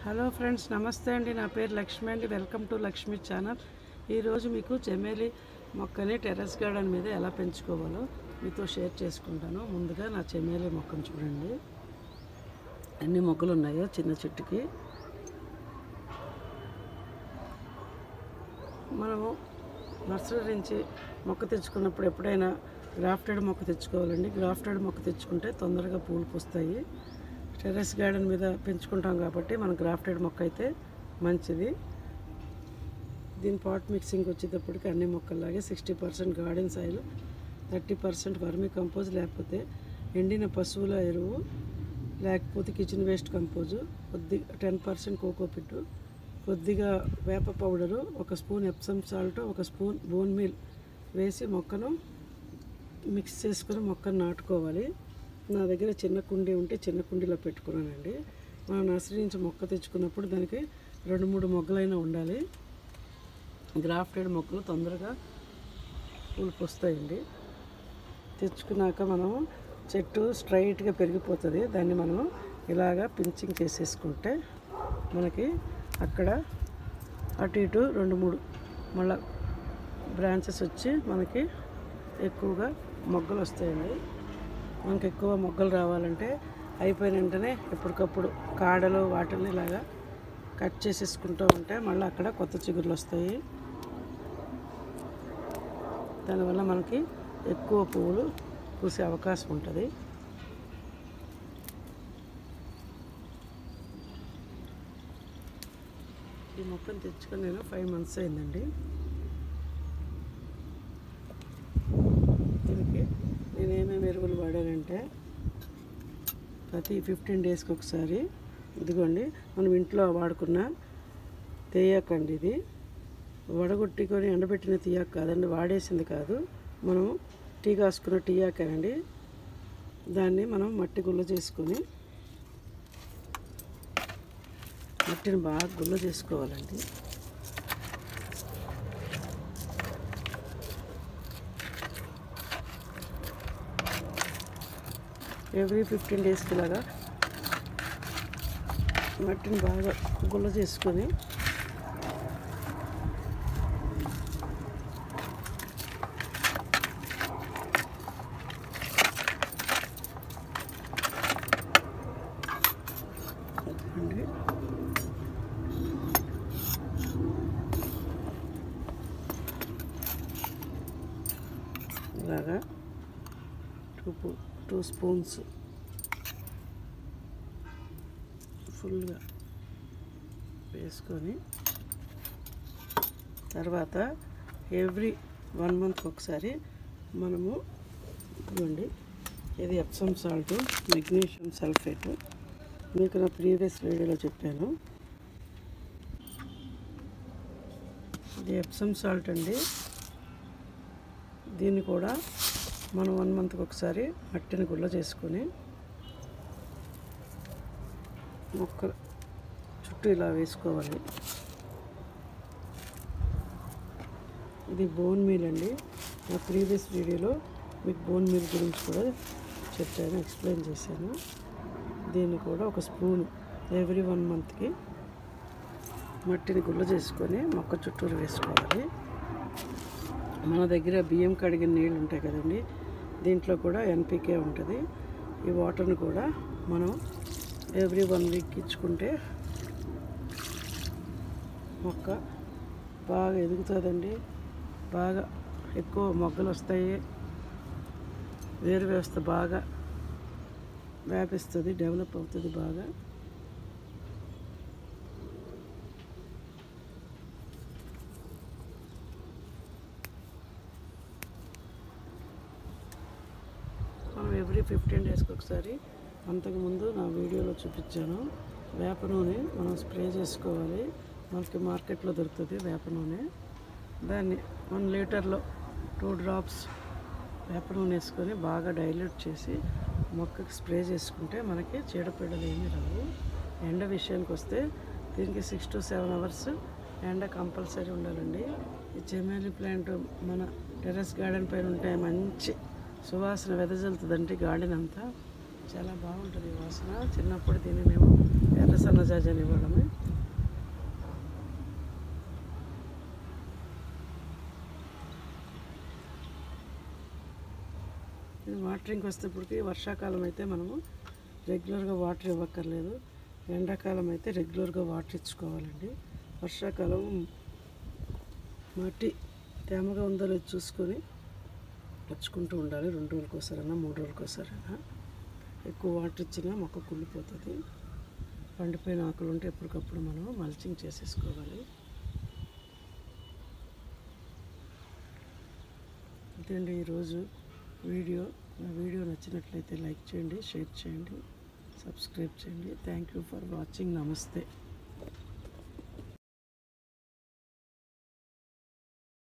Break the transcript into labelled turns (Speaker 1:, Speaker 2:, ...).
Speaker 1: hello friends నమస్తే అండి నా పేరు లక్ష్మి అండి వెల్కమ్ టు లక్ష్మి ఛానల్ ఈరోజు మీకు చెమేలి మొక్కని టెర్రస్ గార్డెన్ మీద ఎలా పెంచుకోవాలో మీతో షేర్ చేసుకుంటాను ముందుగా నా చెమేలి మొక్కను చూడండి ఎన్ని మొక్కలు ఉన్నాయో చిన్న చెట్టుకి మనము నర్సరీ నుంచి మొక్క తెచ్చుకున్నప్పుడు ఎప్పుడైనా గ్రాఫ్టెడ్ మొక్క తెచ్చుకోవాలండి గ్రాఫ్టెడ్ మొక్క తెచ్చుకుంటే తొందరగా పూలు పూస్తాయి టెర్రస్ గార్డెన్ మీద పెంచుకుంటాం కాబట్టి మన గ్రాఫ్టెడ్ మొక్క అయితే మంచిది దీని పాట్ మిక్సింగ్ వచ్చేటప్పటికి అన్ని మొక్కల్లాగే sixty percent garden soil thirty percent vermicompost లేకపోతే ఎండిన పశువుల ఎరువు లేకపోతే కిచెన్ వేస్ట్ కంపోజు కొద్ది టెన్ పర్సెంట్ కోకోపిట్టు కొద్దిగా వేప పౌడరు ఒక స్పూన్ ఎప్సమ్ సాల్ట్ ఒక స్పూన్ బోన్ మీల్ వేసి మొక్కను మిక్స్ చేసుకుని మొక్కను నాటుకోవాలి నా దగ్గర చిన్న కుండీ ఉంటే చిన్న కుండీలో పెట్టుకున్నానండి మన నర్సరీ నుంచి మొక్క తెచ్చుకున్నప్పుడు దానికి రెండు మూడు మొగ్గలైనా ఉండాలి గ్రాఫ్టెడ్ మొక్కలు తొందరగా పూలు వస్తాయండి తెచ్చుకున్నాక మనం చెట్టు స్ట్రైట్గా పెరిగిపోతుంది దాన్ని మనం ఇలాగా పించింగ్ చేసేసుకుంటే మనకి అక్కడ అటు ఇటు రెండు మూడు మళ్ళా బ్రాంచెస్ వచ్చి మనకి ఎక్కువగా మొగ్గలు వస్తాయండి మనకి ఎక్కువ మొగ్గలు రావాలంటే అయిపోయిన వెంటనే ఎప్పటికప్పుడు కాడలు వాటిని ఇలాగా కట్ చేసేసుకుంటూ ఉంటే మళ్ళీ అక్కడ కొత్త చిగుర్లు వస్తాయి దానివల్ల మనకి ఎక్కువ పువ్వులు పూసే అవకాశం ఉంటుంది ఈ మొక్కను తెచ్చుకొని నేను ఫైవ్ మంత్స్ అయిందండి దీనికి నేను ఏమేమి ఎరువులు వాడానంటే ప్రతి ఫిఫ్టీన్ డేస్కి ఒకసారి ఇదిగోండి మనం ఇంట్లో వాడుకున్న తేయాకండి ఇది వడగొట్టుకొని ఎండబెట్టిన తీయాక కాదండి వాడేసింది కాదు మనం టీ కాసుకున్న టీయాకేనండి దాన్ని మనం మట్టి గుల్ల చేసుకొని మట్టిని బాగా గుల్ల చేసుకోవాలండి ఎవ్రీ ఫిఫ్టీన్ డేస్కి ఇలాగా మట్టిని బాగా గుల్ల చేసుకొని అండి ఇలాగా టూ పు- టూ స్పూన్స్ ఫుల్గా వేసుకొని తర్వాత ఎవ్రీ వన్ మంత్ ఒకసారి మనము ఇవ్వండి ఇది ఎప్సమ్ సాల్ట్ మెగ్నీషియం సల్ఫేట్ మీకు నా ప్రీవియస్ వీడియోలో చెప్పాను ఇది ఎప్సమ్ సాల్ట్ అండి దీన్ని కూడా మనం వన్ మంత్కి ఒకసారి మట్టిని గుల్ల చేసుకొని మొక్క చుట్టూ ఇలా వేసుకోవాలి ఇది బోన్ మీల్ అండి నా ప్రీవియస్ వీడియోలో మీకు బోన్ మీల్ గురించి కూడా చెప్పాను ఎక్స్ప్లెయిన్ చేశాను దీన్ని కూడా ఒక స్పూన్ ఎవ్రీ వన్ మంత్కి మట్టిని గుల్ల చేసుకొని మొక్క చుట్టూరు వేసుకోవాలి మన దగ్గర బియ్యం కడిగిన నీళ్ళు ఉంటాయి కదండి దీంట్లో కూడా ఎన్పికే ఉంటుంది ఈ వాటర్ని కూడా మనం ఎవ్రీ వన్ వీక్ ఇచ్చుకుంటే మొక్క బాగా ఎదుగుతుందండి బాగా ఎక్కువ మొగ్గలు వస్తాయి వేరు వ్యవస్థ బాగా వ్యాపిస్తుంది డెవలప్ అవుతుంది బాగా మనం ఎవ్రీ ఫిఫ్టీన్ డేస్కి ఒకసారి అంతకుముందు నా వీడియోలో చూపించాను వేప నూనె మనం స్ప్రే చేసుకోవాలి మనకి మార్కెట్లో దొరుకుతుంది వేప నూనె దాన్ని వన్ లీటర్లో టూ డ్రాప్స్ వేప నూనె వేసుకొని బాగా డైల్యూట్ చేసి మొక్కకి స్ప్రే చేసుకుంటే మనకి చీడపీడలు ఏమీ రావు ఎండ విషయానికి వస్తే దీనికి సిక్స్ టు సెవెన్ అవర్స్ ఎండ కంపల్సరీ ఉండాలండి ఈ చెమేలి ప్లాంట్ మన టెర్రస్ గార్డెన్ పైన ఉంటే మంచి సువాసన వెదజల్లుతుందండి గార్డెన్ అంతా చాలా బాగుంటుంది ఈ వాసన చిన్నప్పుడు దీన్ని మేము ఎర్ర సన్నజాజి అని ఇవ్వడమే వాటరింగ్ వచ్చేటప్పటికి వర్షాకాలం అయితే మనము రెగ్యులర్గా వాటర్ ఇవ్వక్కర్లేదు ఎండాకాలం అయితే రెగ్యులర్గా వాటర్ ఇచ్చుకోవాలండి వర్షాకాలం మట్టి తేమగా ఉందో లేదో చూసుకొని పచ్చుకుంటూ ఉండాలి రెండు రోజులకు ఒకసారైనా మూడు రోజులకు ఒకసారైనా ఎక్కువ వాటర్ ఇచ్చినా మొక్క కుళ్ళిపోతుంది పండిపోయిన ఆకులు ఉంటే ఎప్పటికప్పుడు మనం మల్చింగ్ చేసేసుకోవాలి ఇదండి ఈరోజు వీడియో నా వీడియో నచ్చినట్లయితే లైక్ చేయండి షేర్ చేయండి సబ్స్క్రైబ్ చేయండి థ్యాంక్ యూ ఫర్ వాచింగ్ నమస్తే